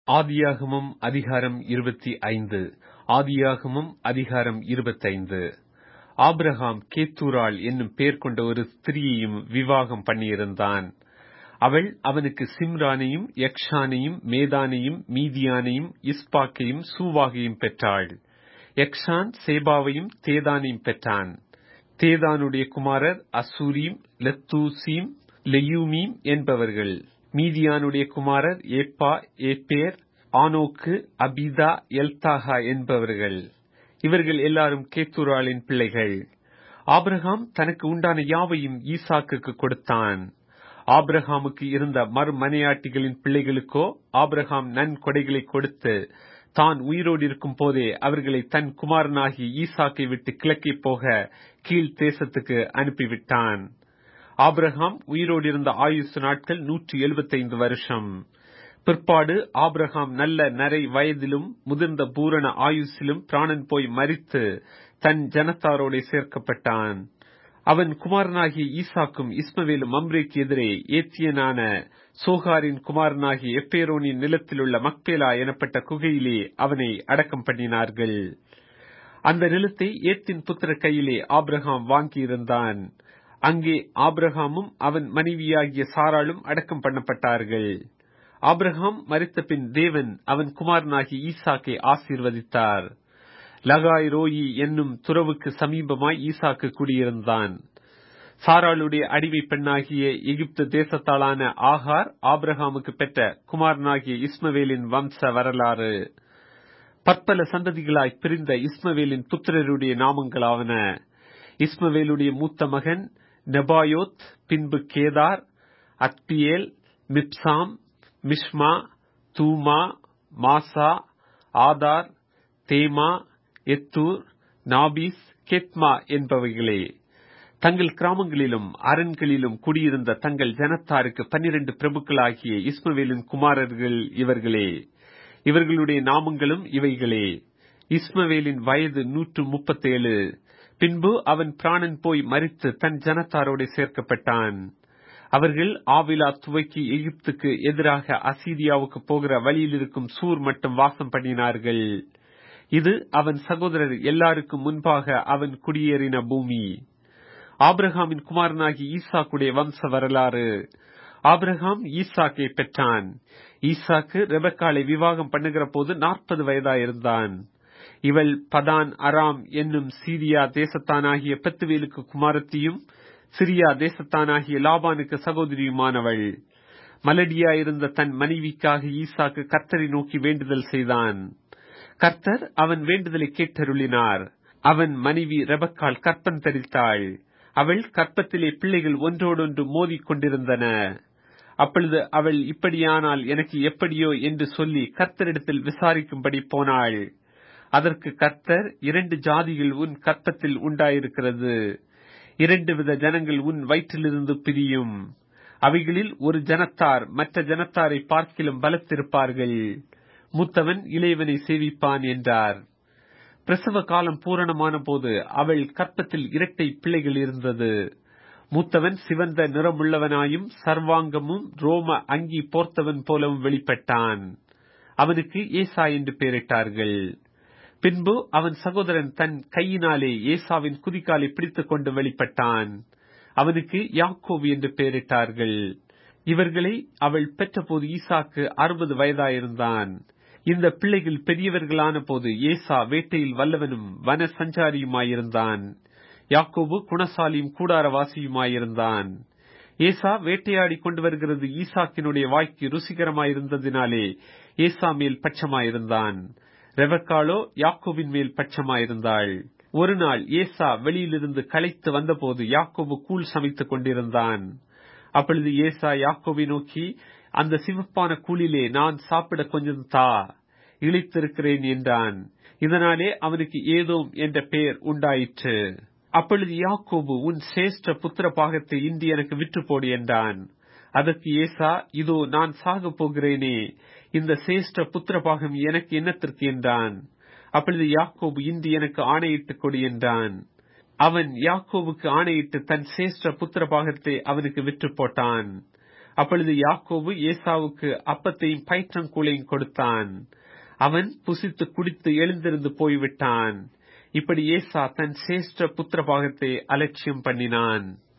ஆதியாகமம் அதிகாரம் இருபத்தி ஐந்து ஆதியாகமம் அதிகாரம் இருபத்தைந்து ஆபிரகாம் கேத்தூராள் என்னும் பெயர் கொண்ட ஒரு ஸ்திரியையும் விவாகம் பண்ணியிருந்தான் அவள் அவனுக்கு சிம்ரானையும் யக்ஷானையும் மேதானையும் மீதியானையும் இஸ்பாக்கையும் சூவாகையும் பெற்றாள் யக்ஷான் சேபாவையும் தேதானையும் பெற்றான் தேதானுடைய குமாரர் அசூரீம் லத்தூசீம் லெயூமீம் என்பவர்கள் மீதியானுடைய குமாரர் ஏப்பா ஏப்பேர் ஆனோக்கு அபிதா எல்தாகா என்பவர்கள் இவர்கள் எல்லாரும் கேத்தூராளின் பிள்ளைகள் ஆபிரகாம் தனக்கு உண்டான யாவையும் ஈசாக்குக்கு கொடுத்தான் ஆபிரகாமுக்கு இருந்த மறுமனையாட்டிகளின் பிள்ளைகளுக்கோ ஆபிரகாம் நன்கொடைகளை கொடுத்து தான் உயிரோடு இருக்கும் போதே அவர்களை தன் குமாரனாகி ஈசாக்கை விட்டு கிழக்கே போக கீழ் தேசத்துக்கு அனுப்பிவிட்டான் ஆபிரகாம் உயிரோடு இருந்த ஆயுசு நாட்கள் நூற்றி எழுபத்தைந்து வருஷம் பிற்பாடு ஆபிரகாம் நல்ல நரை வயதிலும் முதிர்ந்த பூரண ஆயுசிலும் பிராணன் போய் மறித்து தன் ஜனத்தாரோட சேர்க்கப்பட்டான் அவன் குமாரனாகிய ஈசாக்கும் இஸ்மவேலும் மம்ரேக்கு எதிரே ஏத்தியனான சோகாரின் குமாரனாகிய எப்பேரோனின் நிலத்தில் உள்ள மக்பேலா எனப்பட்ட குகையிலே அவனை அடக்கம் பண்ணினார்கள் அந்த நிலத்தை ஏத்தின் புத்திர கையிலே ஆபிரகாம் வாங்கியிருந்தான் அங்கே ஆபிரகாமும் அவன் மனைவியாகிய சாராளும் அடக்கம் பண்ணப்பட்டார்கள் ஆபிரகாம் மறித்த பின் தேவன் அவன் குமாரனாகி ஈசாக்கை ஆசீர்வதித்தார் லகாய் ரோயி என்னும் துறவுக்கு சமீபமாய் ஈசாக்கு குடியிருந்தான் சாராளுடைய அடிவை பெண்ணாகிய எகிப்து தேசத்தாளான ஆகார் ஆபிரகாமுக்கு பெற்ற குமாரனாகிய இஸ்மவேலின் வம்ச வரலாறு பற்பல சந்ததிகளாய் பிரிந்த இஸ்மவேலின் புத்திரருடைய நாமங்களாவன இஸ்மவேலுடைய மூத்த மகன் நெபாயோத் பின்பு Kedar Adbeel Mibsam Mishma Dumah Massa Hadar தேமா எத்தூர் நாபீஸ் கெத்மா என்பவைகளே தங்கள் கிராமங்களிலும் அரண்களிலும் குடியிருந்த தங்கள் ஜனத்தாருக்கு பன்னிரண்டு பிரபுக்களாகிய இஸ்மவேலின் குமாரர்கள் இவர்களே இவர்களுடைய நாமங்களும் இவைகளே இஸ்மவேலின் வயது நூற்று முப்பத்தேழு பின்பு அவன் பிராணன் போய் மறித்து தன் ஜனத்தாரோடு சேர்க்கப்பட்டான் அவர்கள் ஆவிலா துவக்கி எகிப்துக்கு எதிராக அசீரியாவுக்கு போகிற வழியில் இருக்கும் சூர் மட்டும் வாசம் பண்ணினார்கள் இது அவன் சகோதரர் எல்லாருக்கும் முன்பாக அவன் குடியேறின பூமி ஆபிரகாமின் குமாரனாகி ஈசாக்குடைய வம்ச வரலாறு ஆபிரகாம் ஈசாக்கை பெற்றான் ஈசாக்கு ரெபக்காலை விவாகம் பண்ணுகிற போது நாற்பது வயதாயிருந்தான் இவள் பதான் அராம் என்னும் சீரியா தேசத்தானாகிய பெத்துவேலுக்கு குமாரத்தியும் சிரியா தேசத்தானாகிய லாபானுக்கு சகோதரியுமானவள் மலடியாயிருந்த தன் மனைவிக்காக ஈசாக்கு கர்த்தரை நோக்கி வேண்டுதல் செய்தான் கர்த்தர் அவன் வேண்டுதலை கேட்டருளினார் அவன் மனைவி ரெபக்கால் கற்பன் தரித்தாள் அவள் கற்பத்திலே பிள்ளைகள் ஒன்றோடொன்று மோதிக் கொண்டிருந்தன அப்பொழுது அவள் இப்படியானால் எனக்கு எப்படியோ என்று சொல்லி கர்த்தரிடத்தில் விசாரிக்கும்படி போனாள் அதற்கு கர்த்தர் இரண்டு ஜாதிகள் உன் கற்பத்தில் உண்டாயிருக்கிறது இரண்டு வித ஜனங்கள் உன் வயிற்றிலிருந்து பிரியும் அவைகளில் ஒரு ஜனத்தார் மற்ற ஜனத்தாரை பார்க்கிலும் பலத்திருப்பார்கள் மூத்தவன் இளையவனை சேவிப்பான் என்றார் பிரசவ காலம் பூரணமான போது அவள் கற்பத்தில் இரட்டை பிள்ளைகள் இருந்தது மூத்தவன் சிவந்த நிறமுள்ளவனாயும் சர்வாங்கமும் ரோம அங்கி போர்த்தவன் போலவும் வெளிப்பட்டான் அவனுக்கு ஏசா என்று பெயரிட்டார்கள் பின்பு அவன் சகோதரன் தன் கையினாலே ஏசாவின் குதிக்காலை பிடித்துக் கொண்டு வெளிப்பட்டான் அவனுக்கு யாக்கோவு என்று பெயரிட்டார்கள் இவர்களை அவள் பெற்றபோது ஈசாக்கு அறுபது வயதாயிருந்தான் இந்த பிள்ளைகள் பெரியவர்களான போது ஏசா வேட்டையில் வல்லவனும் வன சஞ்சாரியுமாயிருந்தான் யாக்கோபு குணசாலியும் கூடாரவாசியுமாயிருந்தான் ஏசா வேட்டையாடி கொண்டு வருகிறது ஈசாக்கினுடைய வாய்க்கு ருசிகரமாயிருந்ததினாலே ஏசா மேல் பட்சமாயிருந்தான் ரெவக்காலோ யாக்கோவின் மேல் பட்சமாயிருந்தாள் ஒரு நாள் ஏசா வெளியிலிருந்து களைத்து வந்தபோது யாக்கோபு கூழ் சமைத்துக் கொண்டிருந்தான் அப்பொழுது ஏசா யாக்கோவை நோக்கி அந்த சிவப்பான கூழிலே நான் சாப்பிட கொஞ்சம் தா இழித்திருக்கிறேன் என்றான் இதனாலே அவனுக்கு ஏதோம் என்ற பெயர் உண்டாயிற்று அப்பொழுது யாக்கோபு உன் சேஷ்ட புத்திர பாகத்தை இன்றி எனக்கு விற்று போடு என்றான் அதற்கு ஏசா இதோ நான் சாக போகிறேனே இந்த சேஷ்ட புத்திர பாகம் எனக்கு என்னத்திற்கு என்றான் அப்பொழுது யாக்கோபு இன்று எனக்கு ஆணையிட்டுக் கொடு என்றான் அவன் யாக்கோவுக்கு ஆணையிட்டு தன் சேஷ்ட புத்திர பாகத்தை அவனுக்கு விற்று போட்டான் அப்பொழுது யாக்கோபு ஏசாவுக்கு அப்பத்தையும் பயிற்றங்கூளையும் கொடுத்தான் அவன் புசித்து குடித்து எழுந்திருந்து போய்விட்டான் இப்படி ஏசா தன் சேஷ்ட புத்திர பாகத்தை அலட்சியம் பண்ணினான்